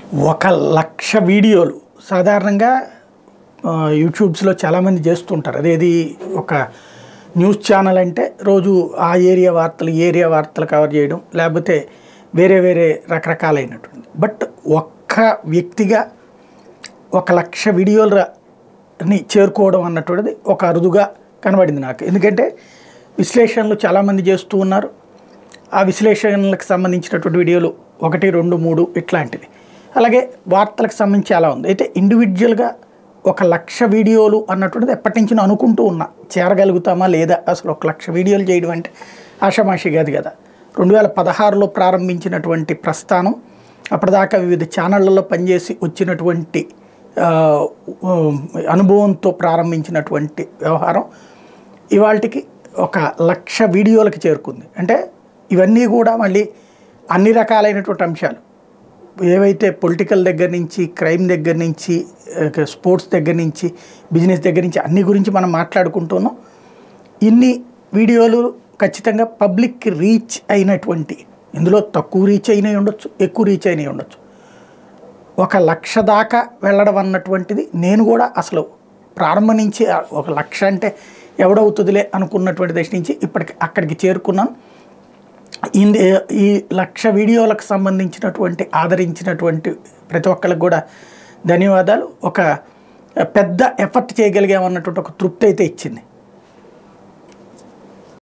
ఒక లక్ష వీడియోలు సాధారణంగా ఆ, యూట్యూబ్స్లో చాలామంది చేస్తుంటారు అదేది ఒక న్యూస్ ఛానల్ అంటే రోజు ఆ ఏరియా వార్తలు ఈ ఏరియా వార్తలు కవర్ చేయడం లేకపోతే వేరే వేరే రకరకాలైనటువంటి బట్ ఒక్క వ్యక్తిగా ఒక లక్ష వీడియోలని చేరుకోవడం అన్నటువంటిది ఒక అరుదుగా కనబడింది నాకు ఎందుకంటే విశ్లేషణలు చాలామంది చేస్తూ ఉన్నారు ఆ విశ్లేషణలకు సంబంధించినటువంటి వీడియోలు ఒకటి రెండు మూడు ఇట్లాంటివి అలాగే వార్తలకు సంబంధించి చాలా ఉంది అయితే ఇండివిజువల్గా ఒక లక్ష వీడియోలు అన్నటువంటిది ఎప్పటి నుంచి అనుకుంటూ ఉన్నా చేరగలుగుతామా లేదా అసలు ఒక లక్ష వీడియోలు చేయడం అంటే ఆషామాషి కాదు కదా రెండు వేల పదహారులో ప్రారంభించినటువంటి ప్రస్థానం అప్పటిదాకా వివిధ ఛానళ్లలో పనిచేసి వచ్చినటువంటి ఆ, ఉమ్, అనుభవంతో ప్రారంభించినటువంటి వ్యవహారం ఇవాళకి ఒక లక్ష వీడియోలకి చేరుకుంది అంటే ఇవన్నీ కూడా మళ్ళీ అన్ని రకాలైనటువంటి అంశాలు ఏవైతే పొలిటికల్ దగ్గర నుంచి క్రైమ్ దగ్గర నుంచి ఆ, స్పోర్ట్స్ దగ్గర నుంచి బిజినెస్ దగ్గర నుంచి అన్ని గురించి మనం మాట్లాడుకుంటున్నాం ఇన్ని వీడియోలు ఖచ్చితంగా పబ్లిక్కి రీచ్ అయినటువంటి ఇందులో తక్కువ రీచ్ అయినవి ఉండొచ్చు ఎక్కువ రీచ్ అయినవి ఉండొచ్చు ఒక లక్ష దాకా వెళ్ళడం అన్నటువంటిది నేను కూడా అసలు ప్రారంభం నుంచి ఆ ఒక లక్ష అంటే ఎవడవుతుందిలే అనుకున్నటువంటి దశ నుంచి ఇప్పటికి అక్కడికి చేరుకున్నాను ఇంది ఈ లక్ష వీడియోలకు సంబంధించినటువంటి ఆదరించినటువంటి ప్రతి ఒక్కరికి కూడా ధన్యవాదాలు ఒక పెద్ద ఎఫర్ట్ చేయగలిగామన్నటువంటి ఒక తృప్తి అయితే ఇచ్చింది